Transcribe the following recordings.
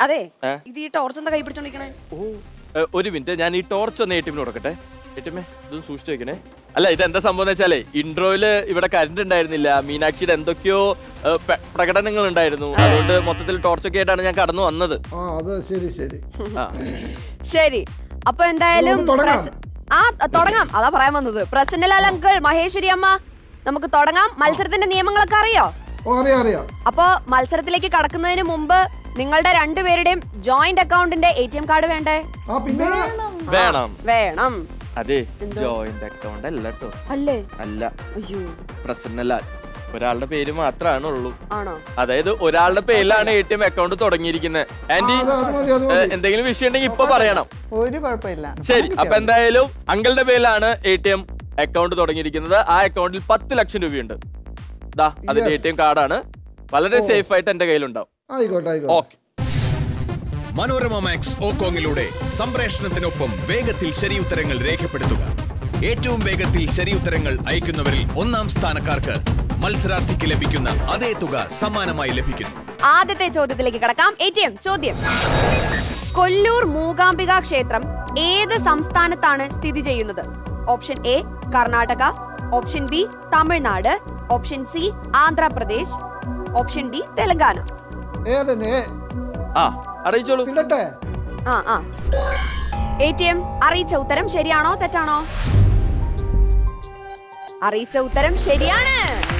അതെ ഏ? ഇത് ഈ ടോർച്ച് എന്താ കൈ പിടിച്ചോണ്ടിരിക്കണേ ഓ ഏ, ഒരു മിനിറ്റ് ഞാൻ ഈ ടോർച്ച് ഒന്ന് എ കൊടുക്കട്ടെ ഏട്ടിമേ ഇതൊന്ന് സൂക്ഷിച്ചു വെക്കണേ അല്ല ഇത് എന്താ സംഭവം എന്ന് വെച്ചാലേ ഇൻട്രോയില് ഇവിടെ കറണ്ട് ഉണ്ടായിരുന്നില്ല മീനാക്ഷിയുടെ എന്തൊക്കെയോ ഏ, പ്ര- പ്രകടനങ്ങൾ ഉണ്ടായിരുന്നു അതുകൊണ്ട് മൊത്തത്തിൽ ടോർച്ചൊക്കെ ആയിട്ടാണ് ഞാൻ കടന്നു വന്നത് ആ അത് ശരി ശരി ആ ശരി അപ്പൊ എന്തായാലും നമുക്ക് തുടങ്ങാം. പ്രസ- ആ ത- തുടങ്ങാം അതാ പറയാൻ വന്നത് പ്രസന്നലാൽ അങ്കിൾ മഹേശ്വരി അമ്മ നമുക്ക് തുടങ്ങാം മത്സരത്തിന്റെ നിയമങ്ങളൊക്കെ അറിയോ ഓ അറിയാം അറിയാം അപ്പോ മത്സരത്തിലേക്ക് കടക്കുന്നതിന് മുമ്പ് നിങ്ങളുടെ രണ്ടുപേരുടെയും ജോയിന്റ് അക്കൗണ്ടിന്റെ എ ടി എം കാർഡ് വേണ്ടേ ആ പിന്നെ വേണം വേണം അതെ ജോയിന്റ് അക്കൗണ്ട് അല്ല കേട്ടോ അല്ലേ അല്ല അയ്യോ പ്രസന്നലാൽ ഒരാളുടെ പേര് മാത്രമാണ് ഉള്ളൂ ആണോ അതായത് ഒരാളുടെ പേരിലാണ് എ ടി എം അക്കൗണ്ട് തുടങ്ങിയിരിക്കുന്നത് ആന്റി അത് അത് മതി അത് ഏ, മതി എന്തെങ്കിലും വിഷയം ഉണ്ടെങ്കിൽ ഇപ്പൊ പറയണം ഒരു കുഴപ്പമില്ല ശരി അപ്പൊ എന്തായാലും അങ്കിളുടെ പേരിലാണ് എ ടി എം അക്കൗണ്ട് തുടങ്ങിയിരിക്കുന്നത് ആ അക്കൗണ്ടിൽ പത്ത് ലക്ഷം രൂപയുണ്ട് ദാ അതിന്റെ എ Yes. ടി എം കാർഡാണ് വളരെ സേഫ് ആയിട്ട് എന്റെ കയ്യിലുണ്ടാവും ആയിക്കോട്ടെ ആയിക്കോട്ടെ ഓക്കെ മനോരമ മാക്സ് ഓക്കോങ്ങിലൂടെ സംപ്രേഷണത്തിനൊപ്പം വേഗത്തിൽ ശരിയുത്തരങ്ങൾ രേഖപ്പെടുത്തുക ഏറ്റവും വേഗത്തിൽ ശരിയുത്തരങ്ങൾ അയക്കുന്നവരിൽ ഒന്നാം സ്ഥാനക്കാർക്ക് മത്സരാർത്ഥിക്ക് ലഭിക്കുന്ന അതേ തുക സമ്മാനമായി ലഭിക്കുന്നു ആദ്യത്തെ ചോദ്യത്തിലേക്ക് കടക്കാം എ ടി എം ചോദ്യം കൊല്ലൂർ മൂകാംബിക ക്ഷേത്രം ഏത് സംസ്ഥാനത്താണ് സ്ഥിതി ചെയ്യുന്നത് option A Karnataka option B Tamil Nadu option C Andhra Pradesh option D Telangana ഏതെന്നെ ആ അറിയിച്ചോളൂ ഇടട്ടെ ആ ആ എ ടി എം അറിയിച്ച ഉത്തരം ശരിയാണോ തെറ്റാണോ അറിയിച്ച ഉത്തരം ശരിയാണ്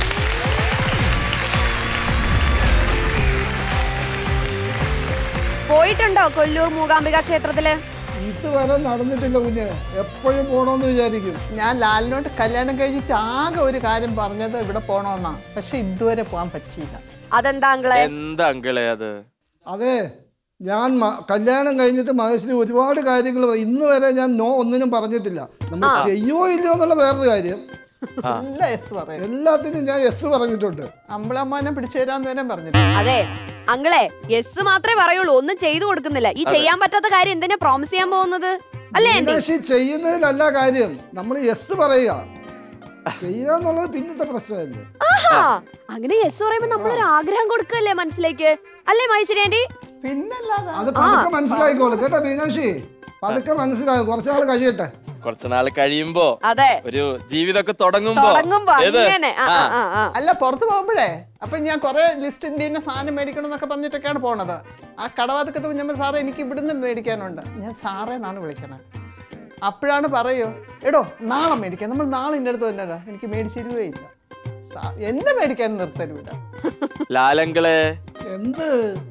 പോയിട്ടുണ്ടോ കൊല്ലൂർ മൂകാംബിക ക്ഷേത്രത്തില് ഇതുവരെ നടന്നിട്ടില്ല കുഞ്ഞ് എപ്പോഴും പോണോന്ന് വിചാരിക്കും ഞാൻ ലാലിനോട്ട് കല്യാണം കഴിഞ്ഞിട്ട് ആകെ ഒരു കാര്യം പറഞ്ഞത് ഇവിടെ പോണമെന്നാ പക്ഷെ ഇതുവരെ പോകാൻ പറ്റിയില്ല അതെന്താ അങ്കിളെ എന്താ അങ്കിളെ അത് അതെ ഞാൻ മ- കല്യാണം കഴിഞ്ഞിട്ട് മഹേശ്വരി ഒരുപാട് കാര്യങ്ങൾ ഇന്ന് വരെ ഞാൻ നോ ഒന്നിനും പറഞ്ഞിട്ടില്ല നമ്മൾ ചെയ്യുമോ ഇല്ലയോ എന്നുള്ള വേറൊരു കാര്യം എല്ലാ എസ് പറയും എല്ലാത്തിനും ഞാൻ എസ് പറഞ്ഞിട്ടുണ്ട് അമ്പളമ്മാനെ പിടിച്ചു തരാൻ നേരം പറഞ്ഞിട്ടുണ്ട് അതെ അങ്കിളെ യെസ് മാത്രമേ പറയുള്ളൂ ഒന്നും ചെയ്തു കൊടുക്കുന്നില്ല ഈ ചെയ്യാൻ പറ്റാത്ത കാര്യം എന്തിനാ പ്രോമിസ് ചെയ്യാൻ പോകുന്നത് അല്ലേ ആന്റി മീനാക്ഷി ചെയ്യുന്നതിലല്ല കാര്യം നമ്മൾ എസ് പറയുക ചെയ്യുക എന്നുള്ളത് പിന്നത്തെ പ്രശ്നമല്ലേ ആഹാ അങ്ങനെ യെസ് പറയുമ്പോ നമ്മളൊരു ആഗ്രഹം കൊടുക്കല്ലേ മനസ്സിലേക്ക് അല്ലേ മഹേശ്വരി ആന്റി പിന്നല്ലാതെ അത് പതുക്കെ മനസ്സിലായിക്കോളും കേട്ടോ മീനാക്ഷി പതുക്കെ മനസ്സിലാകും കുറച്ചാൾ കഴിയട്ടെ കുറച്ച് നാൾ കഴിയുമ്പോ അതെ ഒരു ജീവിതമൊക്കെ തുടങ്ങുമ്പോ തുടങ്ങുമ്പോ ഏത്? അങ്ങനെ ആ, ആ, ആ, ആ. അല്ല പുറത്ത് പോകുമ്പോഴേ അപ്പൊ ഞാൻ കുറെ ലിസ്റ്റ് ഇന്ത്യനെ സാധനം മേടിക്കണം എന്നൊക്കെ പറഞ്ഞിട്ടൊക്കെയാണ് പോണത് ആ കടവാതക്കത്ത് ഞാൻ സാറേ എനിക്ക് ഇവിടുന്ന് മേടിക്കാനുണ്ട് ഞാൻ സാറേ എന്നാണ് വിളിക്കണേ അപ്പോഴാണ് പറയൂ എടോ നാളെ മേടിക്കാം നമ്മൾ നാളെ എൻ്റെ അടുത്ത് വന്നതാ എനിക്ക് മേടിച്ചു തരുകയില്ല സാ- എന്നെ മേടിക്കാൻ നിർത്തരുവില്ല ലാലങ്കളെ എന്ത്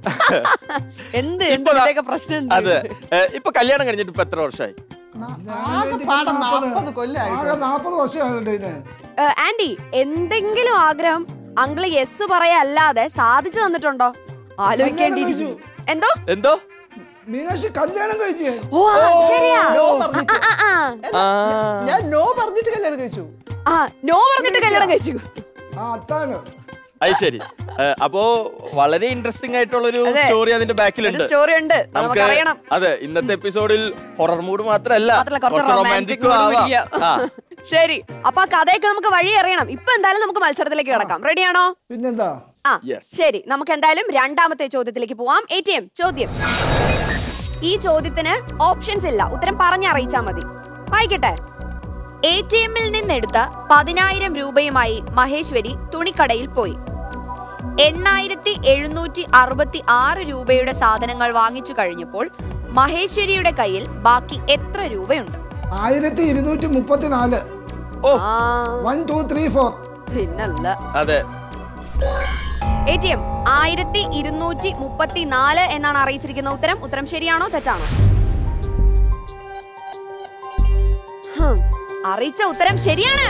എന്ത് എന്ത് ഇപ്പൊ ദാ- ഇതിന്റെയൊക്കെ പ്രശ്നം എന്ത്? അതെ ഏ, ഇപ്പൊ കല്യാണം കഴിഞ്ഞിട്ട് ഇപ്പൊ എത്ര വർഷമായി ആകെ പാടം നാൽപ്പത് കൊല്ലമായി ആകെ നാപ്പത് വർഷമാണല്ലോ ഇതിന് ഏ, ആന്റി എന്തെങ്കിലും ആഗ്രഹം അങ്കിള് യെസ് പറയല്ലാതെ സാധിച്ചു തന്നിട്ടുണ്ടോ ആലോചിക്കേണ്ടിയിരിക്കുന്നു എന്തോ എന്തോ മീനാക്ഷി കല്യാണം കഴിച്ചേ ഓ ആ, ശരിയാ നോ പറഞ്ഞിട്ട് ആ, ആ, ആ ഞാൻ നോ പറഞ്ഞിട്ട് കല്യാണം കഴിച്ചു ആ നോ പറഞ്ഞിട്ട് കല്യാണം കഴിച്ചു ആ അതാണ് അത് ശരി ഏ, അപ്പോ വളരെ ഇൻട്രസ്റ്റിംഗ് ആയിട്ടുള്ള ഒരു അതെ. സ്റ്റോറി അതിന്റെ ബാക്കിലുണ്ട് ഒരു സ്റ്റോറി ഉണ്ട് അത് നമുക്ക് അറിയണം അതെ ഇന്നത്തെ എപ്പിസോഡിൽ ഹൊറർ മൂഡ് മാത്രല്ല മാത്രല്ല കുറച്ച് റൊമാൻറ്റിക് ആ ശരി അപ്പൊ ആ കഥയൊക്കെ നമുക്ക് വഴി അറിയണം ഇപ്പൊ എന്തായാലും നമുക്ക് മത്സരത്തിലേക്ക് കിടക്കാം റെഡിയാണോ പിന്നെന്താ ആ Yes. ശരി നമുക്ക് എന്തായാലും രണ്ടാമത്തെ ചോദ്യത്തിലേക്ക് പോവാം എ ടി എം ചോദ്യം ഈ ചോദ്യത്തിന് ഓപ്ഷൻസ് ഇല്ല ഉത്തരം പറഞ്ഞറിയിച്ചാ മതി വായിക്കട്ടെ എ ടി എമ്മിൽ നിന്നെടുത്ത പതിനായിരം രൂപയുമായി മഹേശ്വരി തുണിക്കടയിൽ പോയി എണ്ണായിരത്തി എഴുന്നൂറ്റി അറുപത്തി ആറ് രൂപയുടെ സാധനങ്ങൾ വാങ്ങിച്ചു കഴിഞ്ഞപ്പോൾ മഹേശ്വരിയുടെ കയ്യിൽ ബാക്കി എത്ര രൂപയുണ്ട് ആയിരത്തി ഇരുന്നൂറ്റി മുപ്പത്തിനാല് ഓ ആ വൺ ടു ത്രീ ഫോർ പിന്നല്ല അതെ എ ടി എം ആയിരത്തി ഇരുന്നൂറ്റി മുപ്പത്തി നാല് എന്നാണ് അറിയിച്ചിരിക്കുന്ന ഉത്തരം ഉത്തരം ശരിയാണോ തെറ്റാണോ ഹും, അറിയിച്ച ഉത്തരം ശരിയാണ്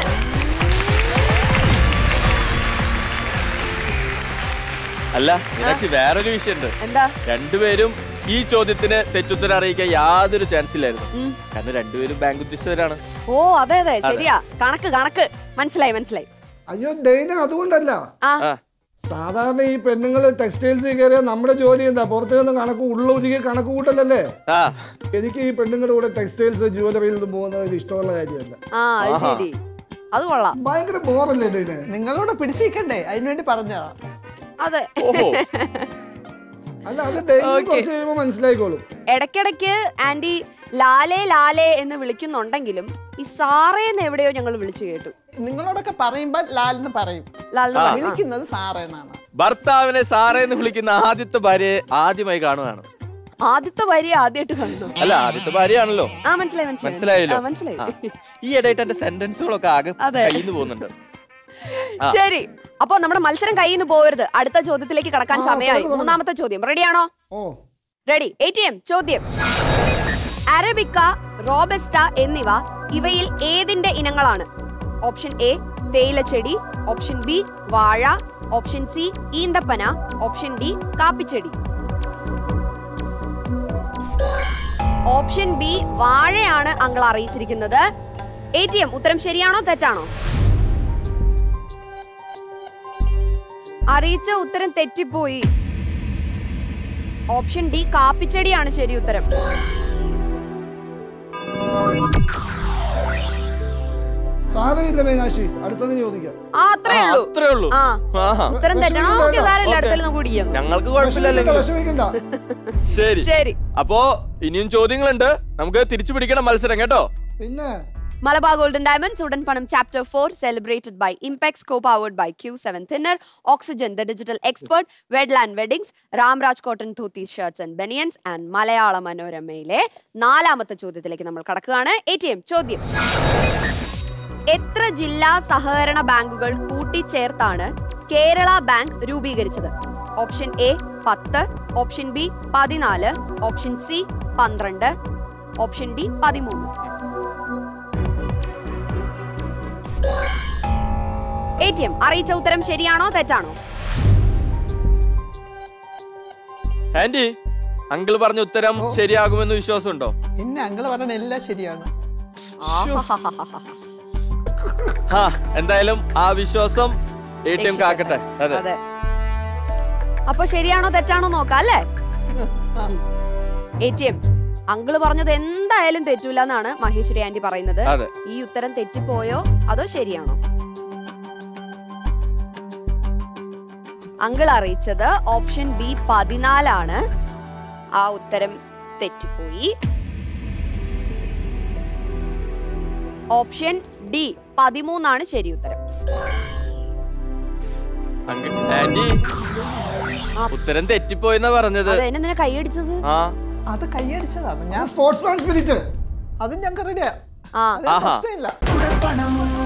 അല്ല മീനാക്ഷി വേറൊരു വിഷയമുണ്ട് എന്താ രണ്ടുപേരും ഈ ചോദ്യത്തിന് തെറ്റുത്തരം അറിയിക്കാൻ യാതൊരു ചാൻസ് ഇല്ലായിരുന്നു ഉം. കാരണം രണ്ടുപേരും ബാങ്ക് ഉദ്യോഗസ്ഥരാണ് ഓ അതെ അതെ ശരിയാ കണക്ക് കണക്ക് മനസ്സിലായി മനസ്സിലായി അയ്യോ ഡെയിന അതുകൊണ്ടല്ല ആ ആ സാധാരണ ഈ പെണ്ണുങ്ങൾ ടെക്സ്റ്റൈൽസിൽ കയറിയ നമ്മുടെ ജോലി എന്താ പുറത്തു നിന്ന് കണക്ക് ഉള്ളൊരുക്കി കണക്ക് കൂട്ടലല്ലേ ആ എനിക്ക് ഈ പെണ്ണുങ്ങളുടെ കൂടെ ടെക്സ്റ്റൈൽസ് ജുവലറിയിൽ നിന്ന് പോകുന്നത് ഒരു ഇഷ്ടമുള്ള കാര്യമല്ല ആ അത് ശരി അത് കൊള്ളാം ഭയങ്കര ബോറല്ലേ ഡെയിന് നിങ്ങളോട് പിടിച്ചിരിക്കണ്ടേ അതിനുവേണ്ടി പറഞ്ഞതാ അതെ ഓഹോ അല്ല അത് ഡെയിലി കുറച്ച് കഴിയുമ്പോൾ മനസ്സിലായിക്കോളും ഇടയ്ക്കിടയ്ക്ക് ആന്റി ലാലേ ലാലേ എന്ന് വിളിക്കുന്നുണ്ടെങ്കിലും ഈ സാറേന്ന് എവിടെയോ ഞങ്ങൾ വിളിച്ചു കേട്ടു നിങ്ങളോടൊക്കെ പറയുമ്പോൾ ലാലെന്ന് പറയും ലാലിന് പറഞ്ഞു. വിളിക്കുന്നത് സാറേ എന്നാണ് ഭർത്താവിനെ സാറേ എന്ന് വിളിക്കുന്ന ആദ്യത്തെ ഭാര്യയെ ആദ്യമായി കാണുകയാണ് ആദ്യത്തെ വരി ആദ്യമായിട്ട് കണ്ടു അല്ല ആദ്യത്തെ ഭാര്യയാണല്ലോ ആ മനസ്സിലായി മനസ്സിലായി മനസ്സിലായല്ലോ ആ, മനസ്സിലായി ആ. ഈ ഇടയായിട്ട് എന്റെ സെന്റൻസുകളൊക്കെ ആകെ അതെ. കയ്യിൽ നിന്ന് പോകുന്നുണ്ട് ശരി അപ്പൊ നമ്മുടെ മത്സരം കയ്യിൽ നിന്ന് പോകരുത് അടുത്ത ചോദ്യത്തിലേക്ക് കടക്കാൻ ആ, സമയമായി തുടങ്ങ്, തുടങ്ങ്. മൂന്നാമത്തെ ചോദ്യം റെഡിയാണോ ഓ റെഡി എ ടി എം ചോദ്യം അറബിക്ക റോബസ്റ്റ എന്നിവ ഇവയിൽ ഏതിന്റെ ഇനങ്ങളാണ് ഓപ്ഷൻ എ തേയിലച്ചെടി ഓപ്ഷൻ ബി വാഴ ഓപ്ഷൻ സി ഈന്തപ്പന ഓപ്ഷൻ ഡി കാപ്പിച്ചെടി ഓപ്ഷൻ ബി വാഴയാണ് അങ്ങൾ അറിയിച്ചിരിക്കുന്നത് എ ടി എം ഉത്തരം ശരിയാണോ തെറ്റാണോ അറിയിച്ച ഉത്തരം തെറ്റിപ്പോയി ഓപ്ഷൻ ഡി കാപ്പിച്ചെടിയാണ് ശരി ഉത്തരം സാരമില്ല മീനാക്ഷി അടുത്തത് ചോദിക്കാം ആ അത്രേ ആ, ഉള്ളൂ അത്രേ ഉള്ളൂ ആ ആഹാ. ഉത്തരം തെറ്റണോ വിഷമിക്കണ്ട ഓക്കെ സാരമില്ല ഓക്കേ. അടുത്തതിൽ നിന്ന് കുടിക്കാം ഞങ്ങൾക്ക് വിഷമിക്കണ്ട കുഴപ്പമില്ലല്ലോ വിഷമിക്കണ്ട ശരി ശരി അപ്പോ ഇനിയും ചോദ്യങ്ങളുണ്ട് നമുക്ക് തിരിച്ചു പിടിക്കണം മത്സരം കേട്ടോ പിന്നെ മലബാർ ഗോൾഡൻ ഡയമണ്ട്സ് ഉടൻ പണം chapter four celebrated by Impex co powered by Q seven thinner oxygen the digital expert Wedland weddings Ramraj cotton dhoti shirts and banians and Malayala മനോരമയിലെ നാലാമത്തെ ചോദ്യത്തിലേക്ക് നമ്മൾ കടക്കുകയാണ് എ ടി എം ചോദ്യം എത്ര ജില്ലാ സഹകരണ ബാങ്കുകൾ കൂട്ടിച്ചേർത്താണ് കേരള ബാങ്ക് രൂപീകരിച്ചത് ഓപ്ഷൻ എ പത്ത് ഓപ്ഷൻ ബി പതിനാല് ഓപ്ഷൻ സി പന്ത്രണ്ട് ഓപ്ഷൻ ഡി പതിമൂന്ന് എ ടി എം അറിയിച്ച ഉത്തരം ശരിയാണോ തെറ്റാണോ ആന്റി അങ്കിൾ പറഞ്ഞ ഉത്തരം ശരിയാകുമെന്ന് വിശ്വാസമുണ്ടോ പിന്നെ അങ്ങള് പറഞ്ഞ എല്ലാം ശരിയാണ് ഹാ എന്തായാലും ആ വിശ്വാസം എ ടി എം കാക്കട്ടെ അതെ അതെ അപ്പൊ ശരിയാണോ തെറ്റാണോ നോക്കാം അല്ലേ എ ടി എം അങ്കിള് പറഞ്ഞത് എന്തായാലും തെറ്റൂല എന്നാണ് മഹേശ്വരി ആന്റി പറയുന്നത് അതെ ഈ ഉത്തരം തെറ്റിപ്പോയോ അതോ ശരിയാണോ അങ്കിൾ അറിയിച്ചത് ഓപ്ഷൻ ബി പതിനാലാണ് ആ ഉത്തരം തെറ്റിപ്പോയി ഓപ്ഷൻ ഡി പതിമൂന്നാണ് ശരി ഉത്തരം അങ്കിൾ ആന്റി ഉത്തരം തെറ്റിപ്പോയെന്നാ പറഞ്ഞത് അത് എന്നെ കൈയടിച്ചത് ആ അത് കൈയടിച്ചതാണ് ഞാൻ സ്പോർട്സ്മാൻ സ്പിരിറ്റ് അത് ഞങ്ങൾക്ക് റെഡിയാ ആ അതിന് ആഹാ. പ്രശ്നമില്ല